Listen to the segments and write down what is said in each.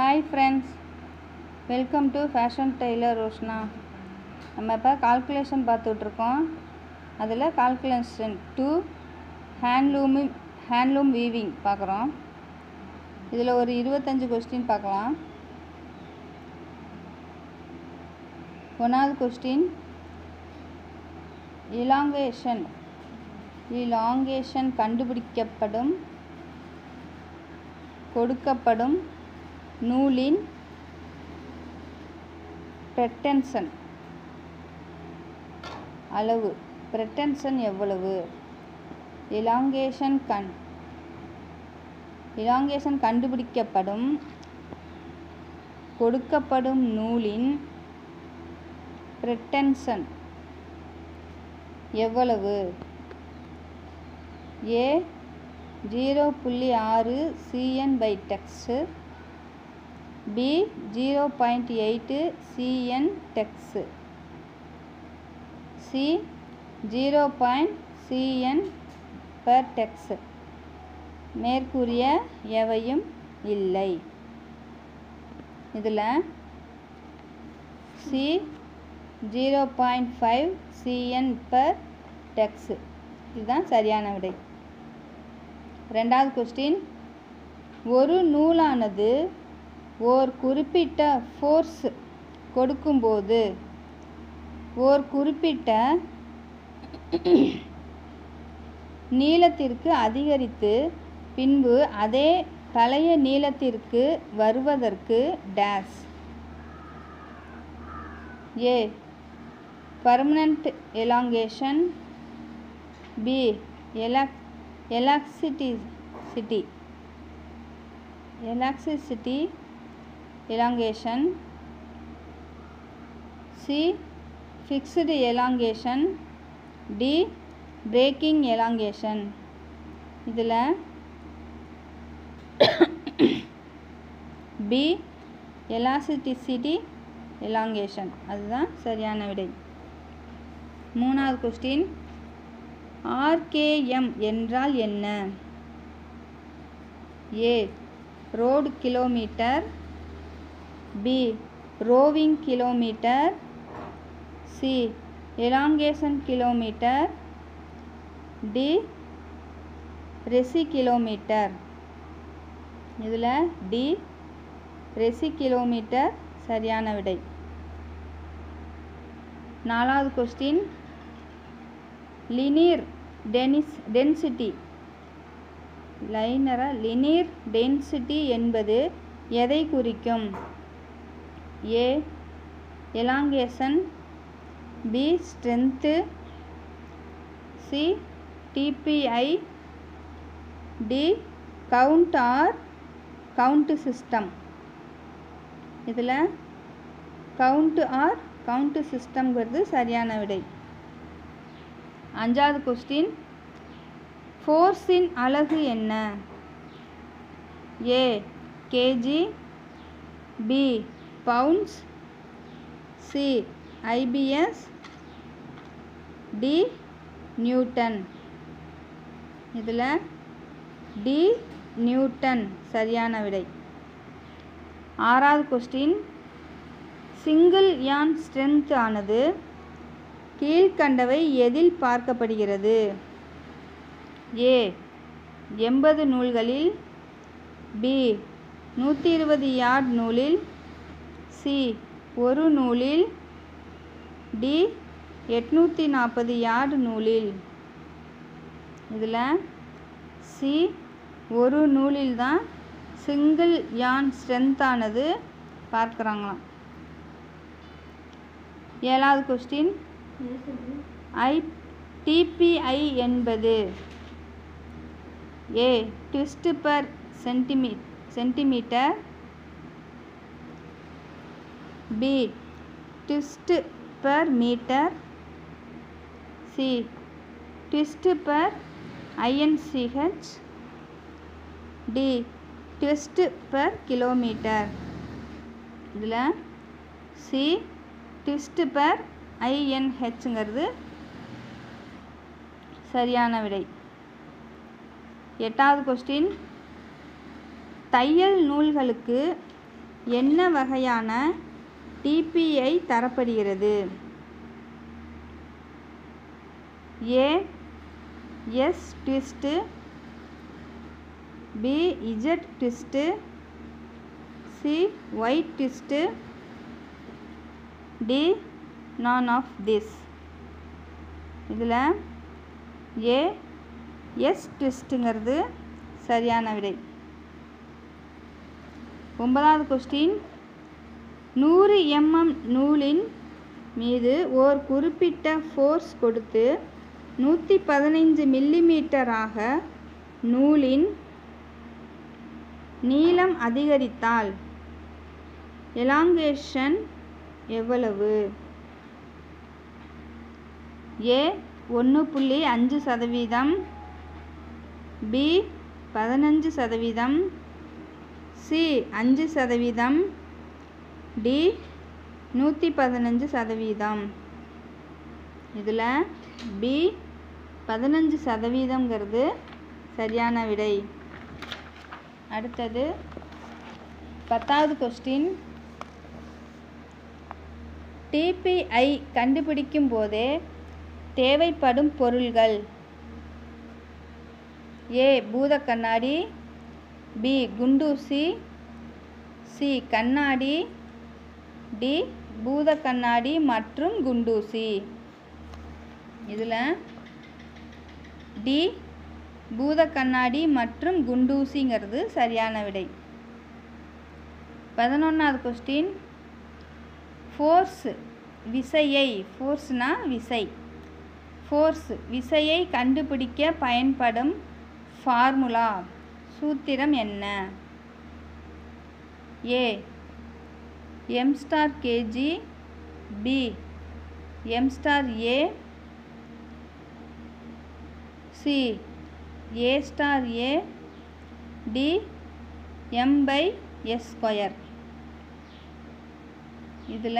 hi friends welcome to fashion tailor Roshna நம்ம இப்போ calculation பார்த்துட்ருக்கோம் அதில் calculation to handloom handloom weaving பார்க்குறோம் இதில் ஒரு இருபத்தஞ்சு கொஸ்டின் பார்க்கலாம் ஒன்றாவது கொஸ்டின் இலாங்கேஷன் இலாங்கேஷன் கண்டுபிடிக்கப்படும் கொடுக்கப்படும் நூலின் pretension அளவு pretension எவ்வளவு இலாங்கேஷன் கண் இலாங்கேஷன் கண்டுபிடிக்கப்படும் கொடுக்கப்படும் நூலின் pretension எவ்வளவு ஏ ஜீரோ புள்ளி ஆறு cN by tex B zero point eight cN tex C zero point cN per tex மேற்கூறிய எவையும் இல்லை இதில் C zero point five cN per tex இதுதான் சரியான விடை ரெண்டாவது கொஸ்டின் ஒரு நூலானது ஓர் குறிப்பிட்ட ஃபோர்ஸ் கொடுக்கும்போது ஓர் குறிப்பிட்ட நீளத்திற்கு அதிகரித்து பின்பு அதே பழைய நீளத்திற்கு வருவதற்கு டேஸ் ஏ பர்மனண்ட் எலாங்கேஷன் பி எலாக் எலாக்சிட்டி சிட்டி elasticity elongation C fixed elongation D breaking elongation இதில் B elasticity elongation அதுதான் சரியான விடை மூணாவது கொஸ்டின் ஆர்கேஎம் என்றால் என்ன A road kilometre B roving kilometre C elongation kilometre D ரெசி கிலோமீட்டர் இதில் டி ரெசி கிலோமீட்டர் சரியான விடை நாலாவது கொஸ்டின் லினியர் டெனிஸ் டென்சிட்டி லைனரா லினியர் டென்சிட்டி என்பது எதை குறிக்கும் A elongation B strength C TPI D count R count system இதில் கவுண்ட் ஆர் கவுண்ட் சிஸ்டம்ங்கிறது சரியான விடை அஞ்சாவது கொஸ்டின் ஃபோர்ஸின் அலகு என்ன A kg B pounds C IPS D newton இதில் டி நியூட்டன் சரியான விடை ஆறாவது கொஸ்டின் சிங்கிள் யான் ஸ்ட்ரென்த் ஆனது கீழ்கண்டவை எதில் பார்க்கப்படுகிறது ஏ எண்பது நூல்களில் பி நூற்றி இருபது யார்ட் நூலில் சி ஒரு நூலில் டி எட்நூற்றி நாற்பது யார்டு நூலில் இதில் சி ஒரு நூலில் தான் சிங்கிள் யான் ஸ்ட்ரென்த்தானது பார்க்குறாங்களாம் ஏழாவது கொஸ்டின் ஐ டிபிஐ என்பது ஏ ட்விஸ்ட் பர் சென்டிமீ centimetre B twist per metre C twist per INCH D twist per kilometre இதில் சி ட்விஸ்ட் பர் ஐஎன்ஹெச்ங்கிறது சரியான விடை எட்டாவது கொஸ்டின் தையல் நூல்களுக்கு என்ன வகையான டிபிஐ தரப்படுகிறது A S twist B Z twist C white twist D none of this இதில் ஏ எஸ் ட்விஸ்ட்டுங்கிறது சரியான விடை ஒன்பதாவது கொஸ்டின் நூறு எம்எம் நூலின் மீது ஓர் குறிப்பிட்ட ஃபோர்ஸ் கொடுத்து நூற்றி பதினைஞ்சு மில்லிமீட்டராக நூலின் நீளம் அதிகரித்தால் எலாங்கேஷன் எவ்வளவு ஏ ஒன்று புள்ளி அஞ்சு சதவீதம் பி பதினஞ்சு சதவீதம் சி அஞ்சு சதவீதம் டி நூற்றி பதினஞ்சு சதவீதம் இதில் பி பதினஞ்சு சதவீதங்கிறது சரியான விடை அடுத்தது பத்தாவது கொஸ்டின் டிபிஐ கண்டுபிடிக்கும் போதே தேவைப்படும் பொருள்கள் ஏ பூத கண்ணாடி பி குண்டூசி சி கண்ணாடி டி பூத கண்ணாடி மற்றும் குண்டூசி இதில் டி பூத கண்ணாடி மற்றும் குண்டூசிங்கிறது சரியான விடை பதினொன்றாவது கொஸ்டின் ஃபோர்ஸ் விசையை ஃபோர்ஸ்னா விசை ஃபோர்ஸ் விசையை கண்டுபிடிக்க பயன்படும் ஃபார்முலா சூத்திரம் என்ன A M star kg B M star A C A star A D M by S square இதில்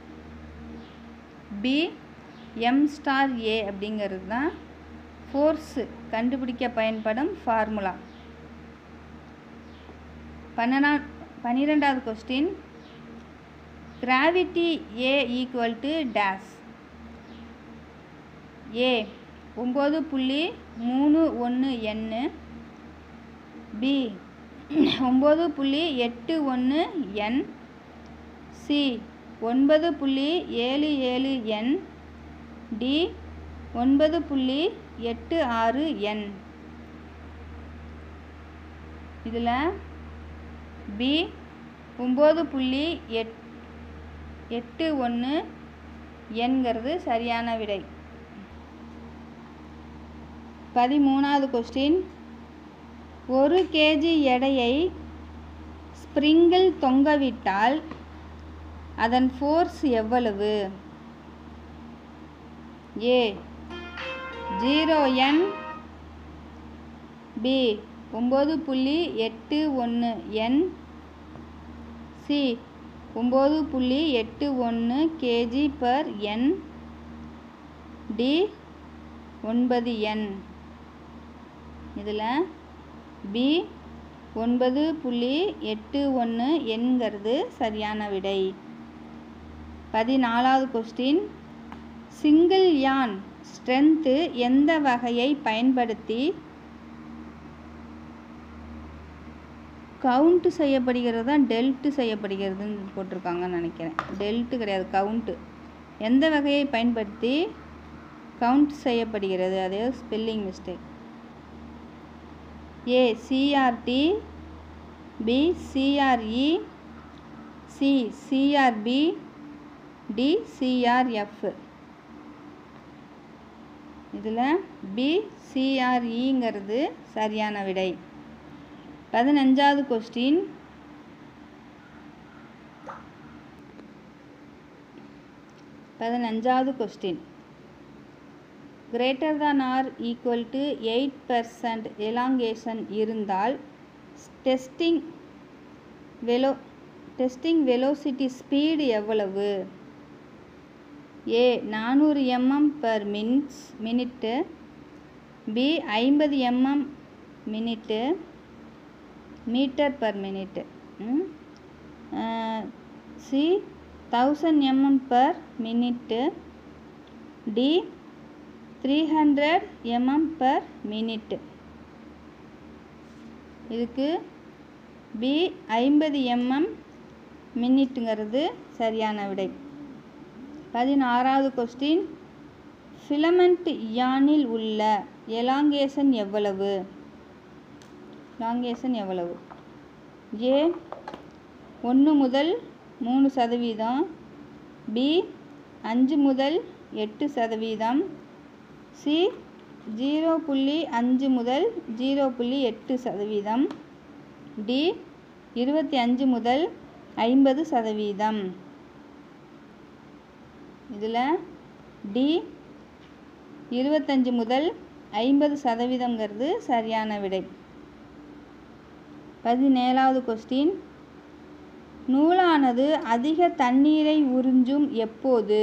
பி எம் ஸ்டார் ஏ அப்படிங்கிறது தான் ஃபோர்ஸு கண்டுபிடிக்க பயன்படும் ஃபார்முலா பன்னெண்டா பன்னிரெண்டாவது question gravity A equal to டேஸ் ஏ ஒம்பது புள்ளி மூணு ஒன்று என்னு பி ஒம்பது புள்ளி எட்டு ஒன்று என் சி ஒன்பது புள்ளி ஏழு ஏழு என் டி ஒன்பது புள்ளி எட்டு ஆறு என் இதில் பி ஒம்பது புள்ளி எட் எட்டு ஒன்று என்கிறது சரியான விடை பதிமூணாவது கொஸ்டின் ஒரு கேஜி எடையை ஸ்ப்ரிங்கில் தொங்கவிட்டால் அதன் ஃபோர்ஸ் எவ்வளவு ஏ ஜீரோ என் பி ஒம்பது புள்ளி எட்டு ஒன்று என் சி ஒம்பது புள்ளி எட்டு ஒன்று கேஜி பர் என் டி ஒன்பது என் இதில் பி ஒன்பது புள்ளி எட்டு ஒன்று என்கிறது சரியான விடை பதினாலாவது கொஸ்டின் சிங்கிள் யான் ஸ்ட்ரென்த்து எந்த வகையை பயன்படுத்தி கவுண்ட் செய்யப்படுகிறது தான் டெல்ட்டு செய்யப்படுகிறதுன்னு போட்டிருக்காங்கன்னு நினைக்கிறேன் டெல்ட்டு கிடையாது கவுண்ட்டு எந்த வகையை பயன்படுத்தி கவுண்ட் செய்யப்படுகிறது அதே spelling mistake A CRT B CRE C CRP D CRF இதில் பி சிஆர்இங்கிறது சரியான விடை பதினஞ்சாவது கொஸ்டின் பதினஞ்சாவது question greater than or equal to eight percent elongation இருந்தால் டெஸ்டிங் வெலோ டெஸ்டிங் வெலோசிட்டி ஸ்பீடு எவ்வளவு ஏ நானூறு mm per minutes minute B ஐம்பது mm minute metre per minute C thousand mm per minute D three hundred mm per minute இதுக்கு B ஐம்பது mm மினிட்டுங்கிறது சரியான விடை பதினாறாவது கொஸ்டின் ஃபிலமெண்ட் யானில் உள்ள எலாங்கேஷன் எவ்வளவு லாங்கேஷன் எவ்வளவு ஏ ஒன்று முதல் மூணு சதவீதம் பி அஞ்சு முதல் எட்டு சதவீதம் சி ஜீரோ புள்ளி அஞ்சு முதல் ஜீரோ புள்ளி எட்டு சதவீதம் டி இருபத்தி அஞ்சு முதல் ஐம்பது சதவீதம் இதில் டி இருபத்தஞ்சு முதல் ஐம்பது சதவீதங்கிறது சரியான விடை பதினேழாவது கொஸ்டின் நூலானது அதிக தண்ணீரை உறிஞ்சும் எப்போது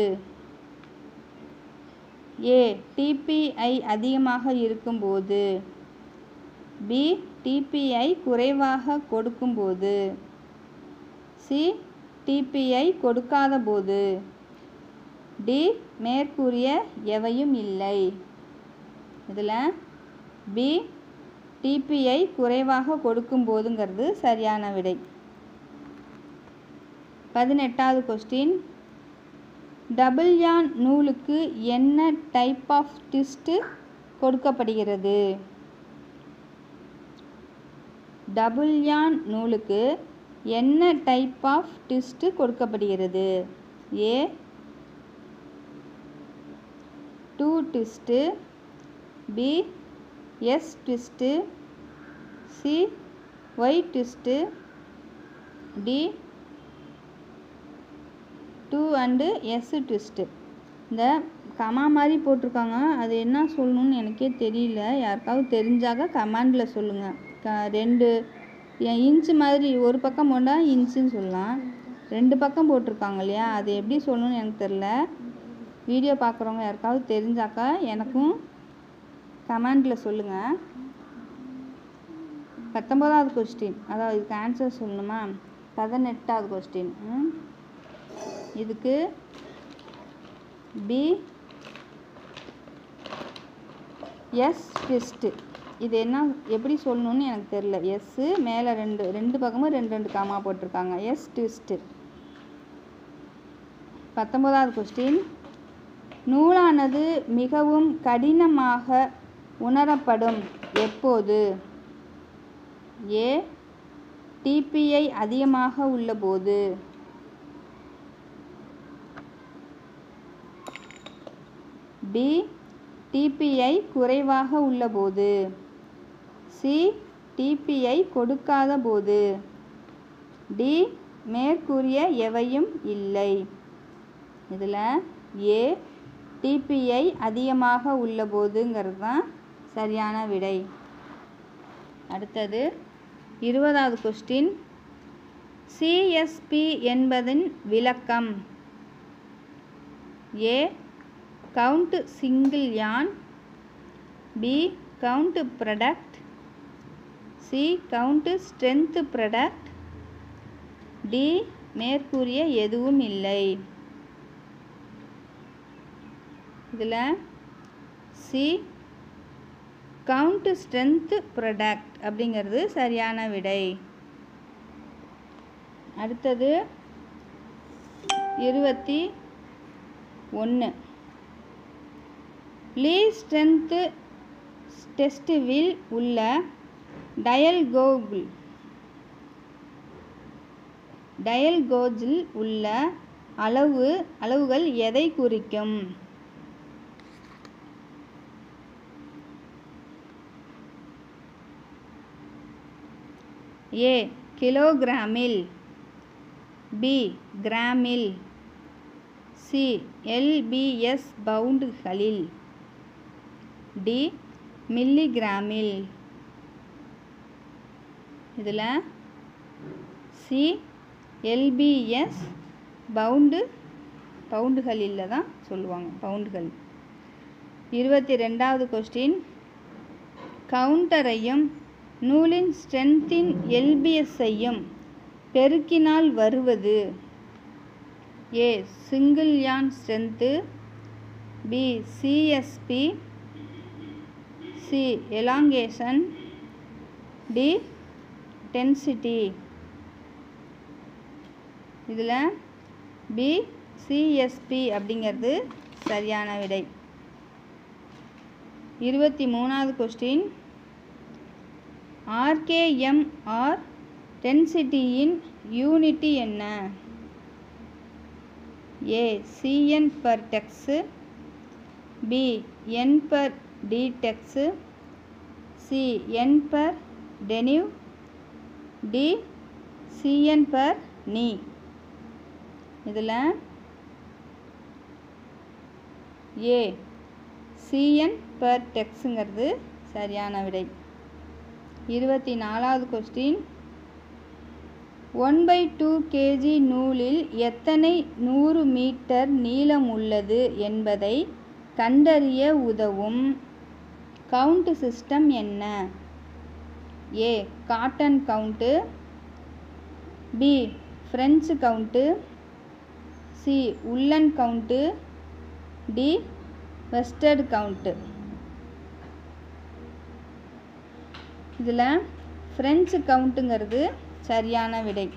ஏ டிபிஐ அதிகமாக இருக்கும்போது பி டிபிஐ குறைவாக கொடுக்கும்போது சி டிபிஐ கொடுக்காத போது டி மேற்கூறிய எவையும் இல்லை இதில் பி டிபிஐ குறைவாக கொடுக்கும் போதுங்கிறது சரியான விடை பதினெட்டாவது கொஸ்டின் டபுள் யான் நூலுக்கு என்ன டைப் ஆஃப் ட்விஸ்ட்டு கொடுக்கப்படுகிறது டபுள் யான் நூலுக்கு என்ன டைப் ஆஃப் ட்விஸ்ட்டு கொடுக்கப்படுகிறது A two twist B S twist C Y twist D two and S twist இந்த கமா மாதிரி போட்டிருக்காங்க அது என்ன சொல்லணும்னு எனக்கே தெரியல யாருக்காவது தெரிஞ்சாக கமாண்டில் சொல்லுங்கள் க ரெண்டு இன்ச்சு மாதிரி ஒரு பக்கம் போட்டால் இன்ச்சுன்னு சொல்லலாம் ரெண்டு பக்கம் போட்டிருக்காங்க இல்லையா அது எப்படி சொல்லணும்னு எனக்கு தெரில வீடியோ பார்க்குறவங்க யாருக்காவது தெரிஞ்சாக்கா எனக்கும் கமெண்டில் சொல்லுங்கள் பத்தொம்போதாவது கொஸ்டின் அதாவது இதுக்கு ஆன்சர் சொல்லணுமா பதினெட்டாவது கொஸ்டின் இதுக்கு பி எஸ் ட்விஸ்ட்டு இது என்ன எப்படி சொல்லணும்னு எனக்கு தெரில எஸ்ஸு மேலே ரெண்டு ரெண்டு பக்கமும் ரெண்டு ரெண்டு காமா போட்டிருக்காங்க எஸ் ட்விஸ்ட்டு பத்தொம்போதாவது கொஸ்டின் நூலானது மிகவும் கடினமாக உணரப்படும் எப்போது ஏ டிபிஐ அதிகமாக உள்ளபோது பி டிபிஐ குறைவாக உள்ளபோது சி டிபிஐ கொடுக்காத போது டி மேற்கூறிய எவையும் இல்லை இதில் ஏ டிபிஐ அதிகமாக உள்ளபோதுங்கிறது தான் சரியான விடை அடுத்தது இருபதாவது கொஸ்டின் சிஎஸ்பி என்பதன் விளக்கம் A count single yarn B count product C count strength product D மேற்கூறிய எதுவும் இல்லை இதில் சி கவுண்ட் ஸ்ட்ரென்த் ப்ரொடக்ட் அப்படிங்கிறது சரியான விடை அடுத்தது இருபத்தி ஒன்று லீ ஸ்ட்ரென்த்து டெஸ்டிவில் உள்ள டயல் கோகுல் டயல் கோஜில் உள்ள அளவு அளவுகள் எதை குறிக்கும் ஏ கிலோகிராமில் பி கிராமில் சி எல்பிஎஸ் பவுண்டுகளில் டி மில்லிகிராமில் இதில் சி எல்பிஎஸ் பவுண்டு பவுண்டுகளில் தான் சொல்லுவாங்க பவுண்டுகள் இருபத்தி ரெண்டாவது கொஸ்டின் கவுண்டரையும் நூலின் ஸ்ட்ரென்த்தின் எல்பிஎஸ்ஸையும் பெருக்கினால் வருவது A single yarn strength B CSP C elongation D density இதில் பி சிஎஸ்பி அப்படிங்கிறது சரியான விடை இருபத்தி மூணாவது கொஸ்டின் ஆர்கேஎம்ஆர் டென்சிட்டியின் யூனிட்டி என்ன A cN per tex B N per D tex C N per denier D cN per நீ இதில் ஏ சிஎன் பர் டெக்ஸுங்கிறது சரியான விடை இருபத்தி நாலாவது question one by two kg நூலில் எத்தனை நூறு மீட்டர் நீளம் உள்ளது என்பதை கண்டறிய உதவும் கவுண்ட் சிஸ்டம் என்ன A cotton count B French count C woollen count D வெஸ்டர்டு கவுண்ட்டு இதில் ஃப்ரெஞ்சு கவுண்ட்டுங்கிறது சரியான விடை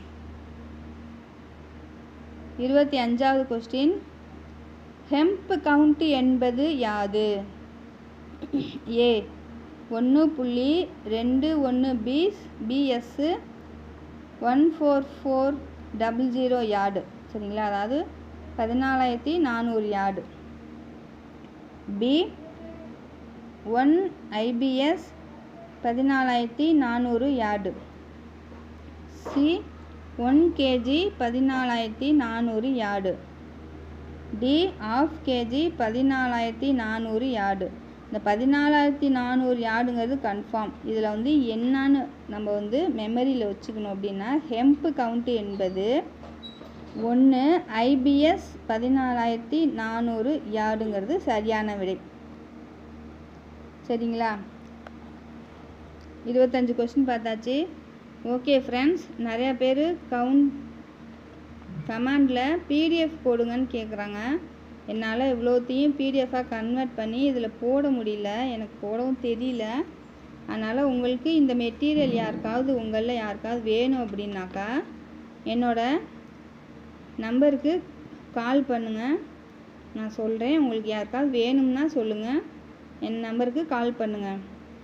இருபத்தி அஞ்சாவது கொஸ்டின் ஹெம்ப் கவுண்ட் என்பது யாது ஏ ஒன்று புள்ளி ரெண்டு ஒன்று பிஸ் BS one four four double zero yard சரிங்களா அதாவது பதினாலாயிரத்தி நானூறு யார்டு பி ஒன் ஐபிஎஸ் பதினாலாயிரத்தி நானூறு யார்டு சி ஒன் கேஜி பதினாலாயிரத்தி நானூறு யார்டு டி ஆஃப் கேஜி பதினாலாயிரத்தி நானூறு யார்டு இந்த பதினாலாயிரத்தி நானூறு யார்டுங்கிறது கன்ஃபார்ம் இதில் வந்து என்னன்னு நம்ம வந்து மெமரியில் வச்சுக்கணும் அப்படின்னா ஹெம்ப் கவுண்ட்டு என்பது ஒன்று ஐபிஎஸ் பதினாலாயிரத்தி நானூறு யார்டுங்கிறது சரியான விடை சரிங்களா இருபத்தஞ்சு கொஸ்டின் பார்த்தாச்சு ஓகே ஃப்ரெண்ட்ஸ் நிறையா பேர் கவுண்ட் கமாண்டில் பிடிஎஃப் போடுங்கன்னு கேட்குறாங்க என்னால் இவ்வளோத்தையும் பிடிஎஃபாக கன்வெர்ட் பண்ணி இதில் போட முடியல எனக்கு போடவும் தெரியல அதனால் உங்களுக்கு இந்த மெட்டீரியல் யாருக்காவது உங்களில் யாருக்காவது வேணும் அப்படின்னாக்கா என்னோட நம்பருக்கு கால் பண்ணுங்கள் நான் சொல்கிறேன் உங்களுக்கு யாருக்காவது வேணும்னா சொல்லுங்கள் என் நம்பருக்கு கால் பண்ணுங்கள்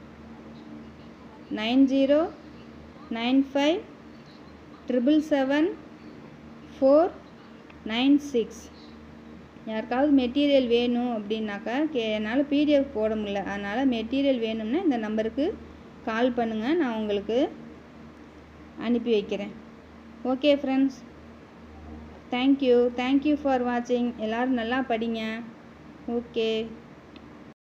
nine zero nine five triple seven four nine six யாருக்காவது மெட்டீரியல் வேணும் அப்படின்னாக்கா கே என்னால் பிடிஎஃப் போட முடியல அதனால் மெட்டீரியல் வேணும்னா இந்த நம்பருக்கு கால் பண்ணுங்கள் நான் உங்களுக்கு அனுப்பி வைக்கிறேன் okay friends thank you thank you for வாட்சிங் எல்லோரும் நல்லா படிங்க ஓகே